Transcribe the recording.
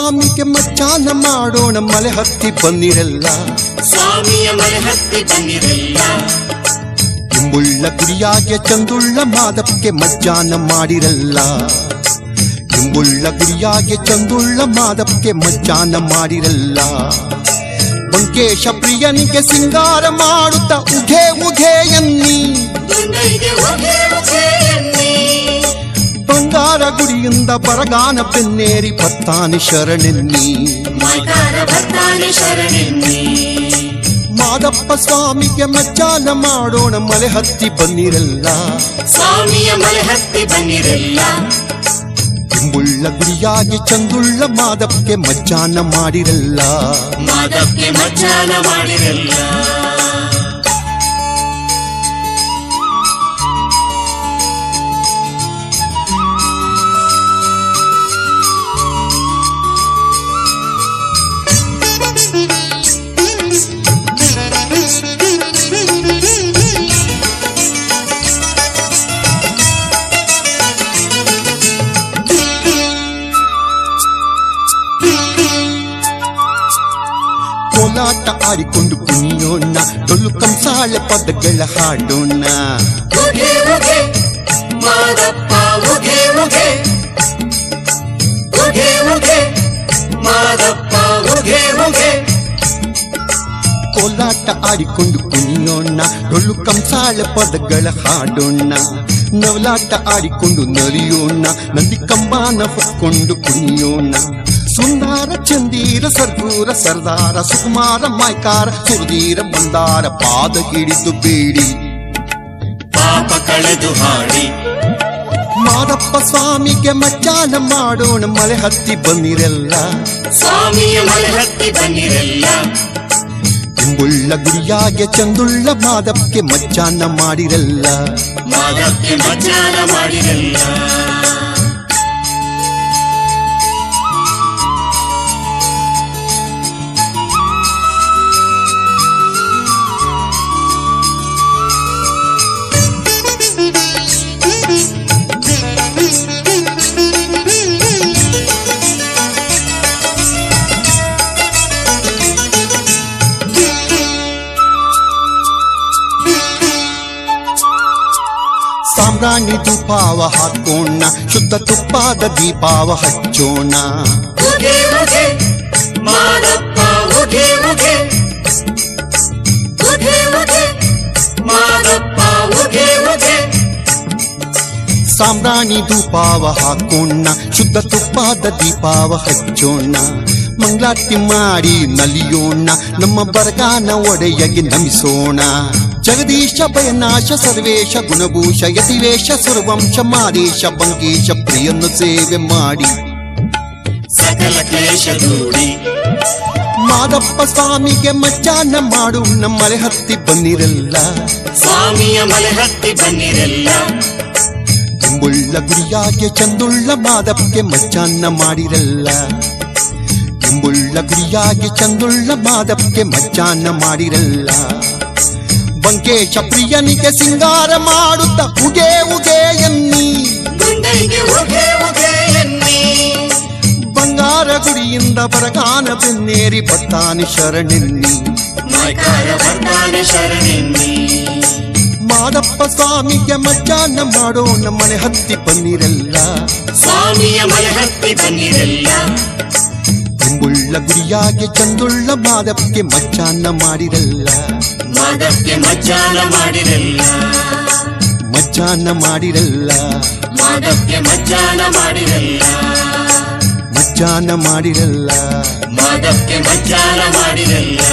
ಸ್ವಾಮಿಗೆ ಮಜ್ಜಾನ ಮಾಡೋಣ ಮಲೆ ಹತ್ತಿ ಬನ್ನಿರಲ್ಲ ಸ್ವಾಮಿಯ ಮನೆ ಹತ್ತಿ ಬನ್ನಿರಲ್ಲ ಇಂಬುಳ್ಳ ಗುಡಿಯಾಗೆ ಚಂದುಳ್ಳ ಮಾದಪ್ಪಗೆ ಮಜ್ಜಾನ ಮಾಡಿರಲ್ಲ ಇಂಬುಳ್ಳ ಗುಡಿಯಾಗೆ ಚಂದುಳ್ಳ ಮಾದಪ್ಪಗೆ ಮಜ್ಜಾನ ಮಾಡಿರಲ್ಲ ಬಂಕೇಶ ಪ್ರಿಯನಿಗೆ ಸಿಂಗಾರ ಮಾಡುತ್ತ ಉಘೆ ಉಘೆ ಎನ್ನಿ ಗಂಗೈಗೆ ಒಗೆ ಒಗೆ ಎನ್ನಿ ಬಂಗಾರ ಗುಡಿಯಿಂದ ಬರಗಾನ ಬೆನ್ನೇರಿ ಬತ್ತಾನೆ ಶರಣೆನ್ನಿ ಮೈಕಾರ ಬರ್ತಾನೆ ಶರಣೆನ್ನಿ ಮಾದಪ್ಪ ಸ್ವಾಮಿಗೆ ಮಜ್ಜಾನ ಮಾಡೋಣ ಮಲೆ ಹತ್ತಿ ಬನ್ನಿರಲ್ಲ ಸ್ವಾಮಿಯ ಮನೆ ಹತ್ತಿ ಬನ್ನಿರಲ್ಲ ಇಂಬುಳ್ಳ ಗುಡಿಯಾಗಿ ಚಂದುಳ್ಳ ಮಾದಪ್ಪಗೆ ಮಜ್ಜಾನ ಮಾಡಿರಲ್ಲ ಮಾದಕ್ಕೆ ಮಜ್ಜಾನ ಮಾಡಿರಲ್ಲ ಕೋಲಾಟ ಆಡಿಕೊಂಡು ಕುಣಿಯೋಣ ಡೊಳ್ಳು ಕಂಸಾಳೆ ಪದಗಳ ಹಾಡೋಣ ಉಗೆ ಉಗೆ ಮಾದಪ್ಪ ಉಗೆ ಉಗೆ ಉಗೆ ಉಗೆ ಮಾದಪ್ಪ ಉಗೆ ಉಗೆ ಕೋಲಾಟ ಆಡಿಕೊಂಡು ಕುಣಿಯೋಣ ಡೊಳ್ಳು ಕಂಸಾಳೆ ಪದಗಳ ಹಾಡೋಣ ನವಲಾಟ ಆಡಿಕೊಂಡು ನಲಿಯೋಣ ನಂದಿ ಕಂಬಾನ ಹೊಕ್ಕೊಂಡು ಕುಣಿಯೋಣ ಸುಂದರ ಚಂದೀರ ಸರ್ಗೂರ ಸರ್ದಾರ ಸುಕುಮಾರ ಮಾಯ್ಕಾರ ಸುರದೀರ ಮಂದಾರ ಪಾದ ಹಿಡಿದು ಬೇಡಿ ಪಾಪ ಕಳೆದು ಹಾಡಿ ಮಾದಪ್ಪ ಸ್ವಾಮಿಗೆ ಮಜ್ಜಾನ ಮಾಡೋಣ ಮಲೆ ಹತ್ತಿ ಬನ್ನಿರಲ್ಲ ಸ್ವಾಮಿಯ ಮನೆ ಹತ್ತಿ ಬನ್ನಿರಲ್ಲ ಇಂಬುಳ್ಳ ಗುಡಿಯಾಗೆ ಚಂದುಳ್ಳ ಮಾದಪ್ಪಗೆ ಮಜ್ಜಾನ ಮಾಡಿರಲ್ಲ ಮಾದಕ್ಕೆ ಮಜ್ಜಾನ ಮಾಡಿರಲ್ಲ ಸಾಮ್ರಾಣಿ ತುಪ್ಪಾವ ಹಾಕೋಣ ಶುದ್ಧ ತುಪ್ಪಾದ ದೀಪಾವ ಹಚ್ಚೋಣ ಉಗೆ ಉಗೆ ಮಾದಪ್ಪ ಉಗೆ ಉಗೆ ಉಗೆ ಉಗೆ ಮಾದಪ್ಪ ಉಗೆ ಉಗೆ ಸಾಮ್ರಾಣಿ ಧೂಪಾವ ಹಾಕೋಣ ಶುದ್ಧ ತುಪ್ಪಾದ ದೀಪಾವ ಹಚ್ಚೋಣ ಮಂಗಳಾರತಿ ಮಾಡಿ ನಲಿಯೋಣ ನಮ್ಮ ಬರಗಾನ ಒಡೆಯಗೆ ನಮಿಸೋಣ ಜಗದೀಶ ಭಯನಾಶ ಸರ್ವೇಶ ಗುಣಭೂಷ ಯತಿವೇಶ ಸುರವಂಶ ಮಾದೇಶ ಬಂಕೇಶ ಪ್ರಿಯನ್ನು ಸೇವೆ ಮಾಡಿ ಸಕಲ ಕ್ಲೇಶ ದೂಡಿ ಮಾದಪ್ಪ ಸ್ವಾಮಿಗೆ ಮಜ್ಜಾನ ಮಾಡು ನಮ್ಮಲೆ ಹತ್ತಿ ಬನ್ನಿರಲ್ಲ ಸ್ವಾಮಿಯ ಮನೆ ಹತ್ತಿ ಬನ್ನಿರಲ್ಲ ಇಂಬುಳ್ಳ ಗುಡಿಯಾಗೆ ಚಂದುಳ್ಳ ಮಾದಪ್ಪಗೆ ಮಜ್ಜಾನ ಮಾಡಿರಲ್ಲ ಇಂಬುಳ್ಳ ಗುಡಿಯಾಗೆ ಚಂದುಳ್ಳ ಮಾದಪ್ಪಗೆ ಮಜ್ಜಾನ ಮಾಡಿರಲ್ಲ ಬಂಕೇಶ ಪ್ರಿಯನಿಗೆ ಸಿಂಗಾರ ಮಾಡುತ್ತ ಉಗೆ ಉಗೆ ಎನ್ನಿ ಗುಂಡೈಗೆ ಉಗೆ ಉಗೆ ಎನ್ನಿ ಬಂಗಾರ ಗುಡಿಯಿಂದ ಬರಗಾನ ಬೆನ್ನೇರಿ ಬತ್ತಾನೆ ಶರಣೆನ್ನಿ ಮೈಕಾರ ಬರ್ತಾನೆ ಶರಣೆನ್ನಿ ಮಾದಪ್ಪ ಸ್ವಾಮಿಗೆ ಮಜ್ಜಾನ ಮಾಡೋಣ ಮನೆ ಹತ್ತಿ ಬನ್ನಿರಲ್ಲ ಸ್ವಾಮಿಯ ಮನೆ ಹತ್ತಿ ಬನ್ನಿರಲ್ಲ ಇಂಬುಳ್ಳ ಗುಡಿಯಾಗೆ ಚಂದುಳ್ಳ ಮಾದಪ್ಪಗೆ ಮಜ್ಜಾನ ಮಾಡಿರಲ್ಲ ಮಾದಕ್ಕೆ ಮಜ್ಜಾನ ಮಾಡಿರಲ್ಲ ಮಜ್ಜಾನ ಮಾಡಿರಲ್ಲ ಮಾದಕ್ಕೆ ಮಜ್ಜಾನ ಮಾಡಿರಲ್ಲ ಮಜ್ಜಾನ ಮಾಡಿರಲ್ಲ ಮಾದಕ್ಕೆ ಮಜ್ಜಾನ ಮಾಡಿರಲ್ಲ